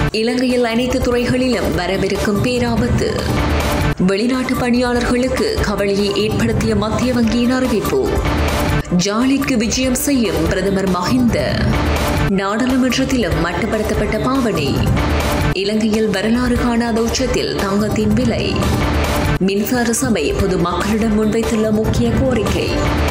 இலங்கையில் அனைத்து துறைகளிலும் வரவிருக்கும் பேராபத்து வெளிநாட்டு பணியாளர்களுக்கு கவலையை ஏற்படுத்திய மத்திய வங்கியின் அறிவிப்பு ஜாலிக்கு விஜயம் செய்யும் பிரதமர் மஹிந்த நாடாளுமன்றத்திலும் மட்டுப்படுத்தப்பட்ட பாவனை இலங்கையில் வரலாறு காணாத உச்சத்தில் தங்கத்தின் விலை மின்சார சபை பொதுமக்களிடம் முன்வைத்துள்ள முக்கிய கோரிக்கை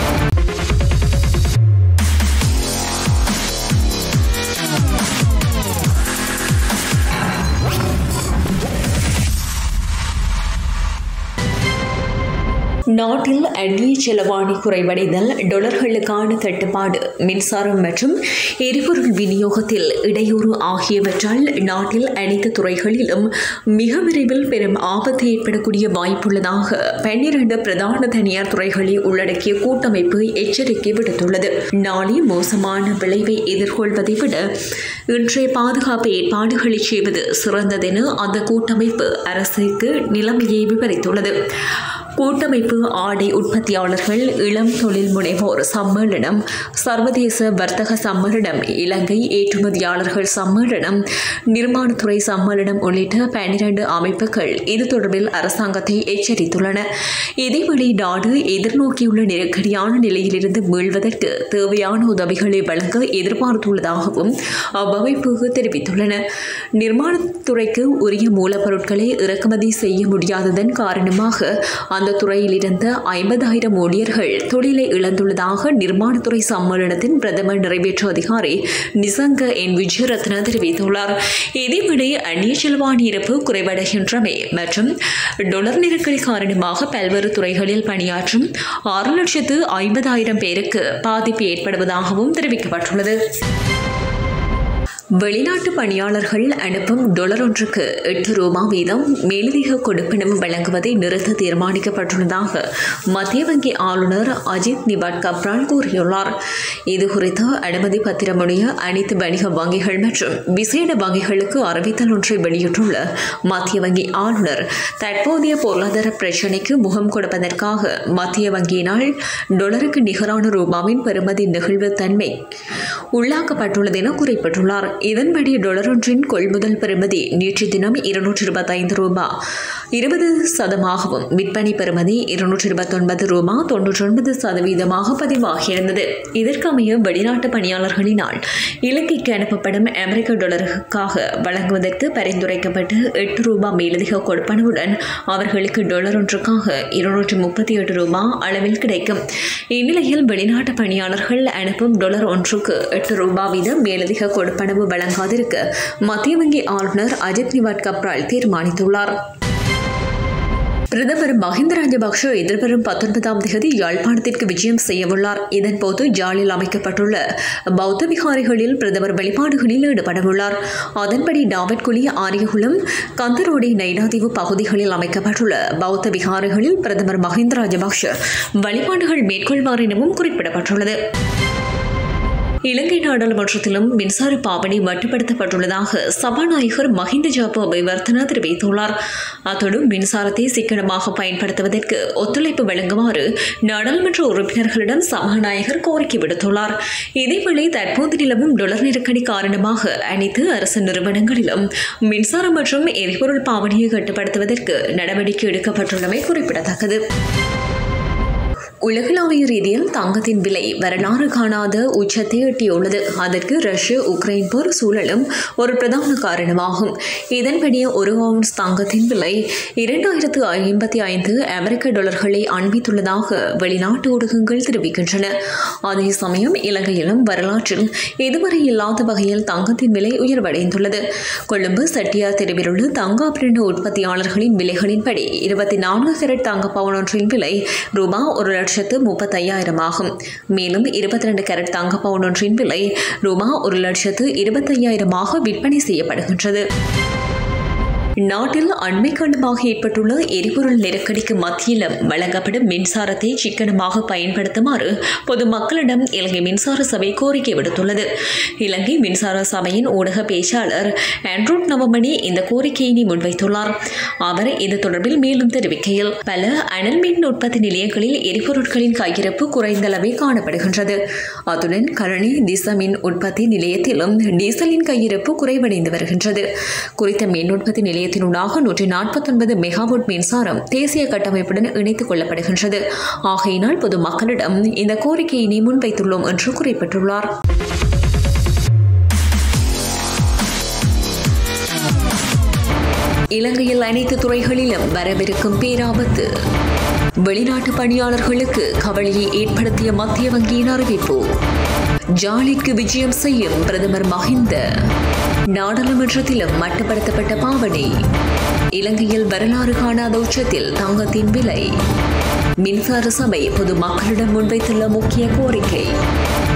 நாட்டில் அந்நிய செலவாணி குறைவடைதல் டொலர்களுக்கான தட்டுப்பாடு மின்சாரம் மற்றும் எரிபொருள் விநியோகத்தில் இடையூறு ஆகியவற்றால் நாட்டில் அனைத்து துறைகளிலும் மிக விரைவில் பெரும் ஆபத்து ஏற்படக்கூடிய வாய்ப்புள்ளதாக பன்னிரண்டு பிரதான தனியார் துறைகளை உள்ளடக்கிய கூட்டமைப்பு எச்சரிக்கை விடுத்துள்ளது நாளை மோசமான விளைவை எதிர்கொள்வதை விட இன்றைய பாதுகாப்பு ஏற்பாடுகளை செய்வது சிறந்ததென அந்த கூட்டமைப்பு அரசுக்கு நிலைமையை விவரித்துள்ளது கூட்டமைப்பு ஆடை உற்பத்தியாளர்கள் இளம் தொழில் முனைவோர் சம்மேளனம் சர்வதேச வர்த்தக சம்மேளனம் இலங்கை ஏற்றுமதியாளர்கள் சம்மேளனம் நிர்மாணத்துறை சம்மேளனம் உள்ளிட்ட பன்னிரண்டு அமைப்புகள் இது தொடர்பில் அரசாங்கத்தை எச்சரித்துள்ளன இதேவேளை நாடு எதிர்நோக்கியுள்ள நெருக்கடியான நிலையிலிருந்து மீள்வதற்கு தேவையான உதவிகளை வழங்க எதிர்பார்த்துள்ளதாகவும் அவ்வமைப்பு தெரிவித்துள்ளன நிர்மாணத்துறைக்கு உரிய மூலப்பொருட்களை இறக்குமதி செய்ய முடியாததன் காரணமாக அந்த அந்த துறையில் இருந்த ஐம்பதாயிரம் ஊழியர்கள் தொழிலை இழந்துள்ளதாக நிர்மாணத்துறை சம்மேளனத்தின் பிரதம நிறைவேற்று அதிகாரி நிசங்க என் விஜயரத்ன தெரிவித்துள்ளார் இதேவேளை அந்நிய செல்வாணி இருப்பு குறைவடைகின்றமை மற்றும் டொலர் நெருக்கடி காரணமாக பல்வேறு துறைகளில் பணியாற்றும் ஆறு லட்சத்து ஐம்பதாயிரம் பேருக்கு பாதிப்பு ஏற்படுவதாகவும் தெரிவிக்கப்பட்டுள்ளது வெளிநாட்டு பணியாளர்கள் அனுப்பும் டொலர் ஒன்றுக்கு எட்டு ரூபா வீதம் மேலதிக கொடுப்பனவு வழங்குவதை நிறுத்த தீர்மானிக்கப்பட்டுள்ளதாக மத்திய வங்கி ஆளுநர் அஜித் நிவாட் கப்ரால் கூறியுள்ளார் இதுகுறித்து அனுமதி பத்திரமுடைய அனைத்து வணிக வங்கிகள் மற்றும் விசேட வங்கிகளுக்கு அறிவித்தல் ஒன்றை வெளியிட்டுள்ள மத்திய வங்கி ஆளுநர் தற்போதைய பொருளாதார பிரச்சினைக்கு முகம் கொடுப்பதற்காக மத்திய வங்கியினால் டொலருக்கு நிகரான ரூபாவின் பெறுமதி நெகிழ்வுத்தன்மை உள்ளாக்கப்பட்டுள்ளது என குறிப்பிட்டுள்ளார் இதன்படி டொலர் ஒன்றின் கொள்முதல் பெறுமதி நேற்று தினம் இருநூற்றி இருபத்தைந்து ரூபாய் இருபது சதமாகவும் விற்பனை பெறுமதி இருநூற்றி இருபத்தொன்பது ரூபாய் தொன்னூற்றி ஒன்பது சதவீதமாக பதிவாகியிருந்தது இதற்கமைய வெளிநாட்டு பணியாளர்களினால் இலங்கைக்கு அனுப்பப்படும் அமெரிக்க டாலருக்காக வழங்குவதற்கு பரிந்துரைக்கப்பட்டு எட்டு ரூபாய் மேலதிக கொடுப்பனவுடன் அவர்களுக்கு டாலர் ஒன்றுக்காக இருநூற்றி முப்பத்தி எட்டு ரூபாய் அளவில் கிடைக்கும் இந்நிலையில் வெளிநாட்டு பணியாளர்கள் அனுப்பும் டாலர் ஒன்றுக்கு எட்டு ரூபாய் வீதம் மேலதிக கொடுப்பனவு வழங்காதிருக்க மத்திய வங்கி ஆளுநர் அஜித் நிவாட் கப்ரால் தீர்மானித்துள்ளார் பிரதமர் மஹிந்த ராஜபக்ஷ எதிர்வரும் பத்தொன்பதாம் தேதி யாழ்ப்பாணத்திற்கு விஜயம் செய்யவுள்ளார் இதன்போது ஜாலில் அமைக்கப்பட்டுள்ள பௌத்த விகாரிகளில் பிரதமர் வழிபாடுகளில் ஈடுபடவுள்ளார் அதன்படி டாவட்குழி ஆரியகுளம் கந்தரோடி நைனாதீவு பகுதிகளில் அமைக்கப்பட்டுள்ள பௌத்த விகாரிகளில் பிரதமர் மஹிந்த ராஜபக்ஷ வழிபாடுகள் மேற்கொள்வார் எனவும் குறிப்பிடப்பட்டுள்ளது இலங்கை நாடாளுமன்றத்திலும் மின்சார பாவனை மட்டுப்படுத்தப்பட்டுள்ளதாக சபாநாயகர் மஹிந்த ஜாபு அபிவர்த்தனா தெரிவித்துள்ளார் அத்தோடு மின்சாரத்தை சிக்கனமாக பயன்படுத்துவதற்கு ஒத்துழைப்பு வழங்குமாறு நாடாளுமன்ற உறுப்பினர்களிடம் சபாநாயகர் கோரிக்கை விடுத்துள்ளார் இதேவேளை தற்போது நிலவும் டொலர் நெருக்கடி காரணமாக அனைத்து அரசு நிறுவனங்களிலும் மின்சாரம் மற்றும் எரிபொருள் பாவனையை கட்டுப்படுத்துவதற்கு நடவடிக்கை எடுக்கப்பட்டுள்ளமை குறிப்பிடத்தக்கது உலகளாவிய ரீதியில் தங்கத்தின் விலை வரலாறு காணாத உச்சத்தை எட்டியுள்ளது அதற்கு ரஷ்ய உக்ரைன் போர் சூழலும் ஒரு பிரதான காரணமாகும் இதன்படி ஒரு அவுன்ஸ் தங்கத்தின் விலை இரண்டாயிரத்து ஐம்பத்தி ஐந்து அமெரிக்க டாலர்களை அண்மித்துள்ளதாக வெளிநாட்டு ஊடகங்கள் தெரிவிக்கின்றன அதே சமயம் இலங்கையிலும் வரலாற்றில் இதுவரை இல்லாத வகையில் தங்கத்தின் விலை உயர்வடைந்துள்ளது கொழும்பு செட்டியார் தெருவில் உள்ள தங்க ஆபரண உற்பத்தியாளர்களின் விலைகளின்படி இருபத்தி நான்கு கேரட் தங்க பவுன் ஒன்றின் விலை ரூபாய் ஒரு லட்சத்து முப்பத்தையாயிரம் ஆகும் மேலும் இருபத்தி ரெண்டு கேரட் தங்க பவுன் ஒன்றின் விலை ரூபாய் ஒரு லட்சத்து இருபத்தையாயிரமாக விற்பனை செய்யப்படுகின்றது நாட்டில் அண்மை காலமாக ஏற்பட்டுள்ள எரிபொருள் நெருக்கடிக்கு மத்தியிலும் வழங்கப்படும் மின்சாரத்தை சிக்கனமாக பயன்படுத்துமாறு பொதுமக்களிடம் இலங்கை மின்சார சபை கோரிக்கை விடுத்துள்ளது இலங்கை மின்சார சபையின் ஊடக பேச்சாளர் ஆண்ட்ரூட் நவமணி இந்த கோரிக்கையினை முன்வைத்துள்ளார் அவர் இது தொடர்பில் மேலும் தெரிவிக்கையில் பல அனல் மின் உற்பத்தி நிலையங்களில் எரிபொருட்களின் கையிருப்பு குறைந்தளவே காணப்படுகின்றது அத்துடன் கழனி திச மின் உற்பத்தி நிலையத்திலும் டீசலின் கையிருப்பு குறைவடைந்து வருகின்றது குறித்த மின் உற்பத்தி நிலையத்தினூடாக நூற்றி நாற்பத்தொன்பது மெகாவாட் மின்சாரம் தேசிய கட்டமைப்புடன் இணைத்துக் கொள்ளப்படுகின்றது ஆகையினால் பொதுமக்களிடம் இந்த கோரிக்கையினை முன்வைத்துள்ளோம் என்று குறிப்பிட்டுள்ளார் இலங்கையில் அனைத்து துறைகளிலும் வரவிருக்கும் பேராபத்து வெளிநாட்டு பணியாளர்களுக்கு கவலையை ஏற்படுத்திய மத்திய வங்கியின் அறிவிப்பு ஜாலிக்கு விஜயம் செய்யும் பிரதமர் மஹிந்த நாடாளுமன்றத்திலும் மட்டுப்படுத்தப்பட்ட பாவனை இலங்கையில் வரலாறு காணாத உச்சத்தில் தங்கத்தின் விலை மின்சார சபை பொதுமக்களிடம் முன்வைத்துள்ள முக்கிய கோரிக்கை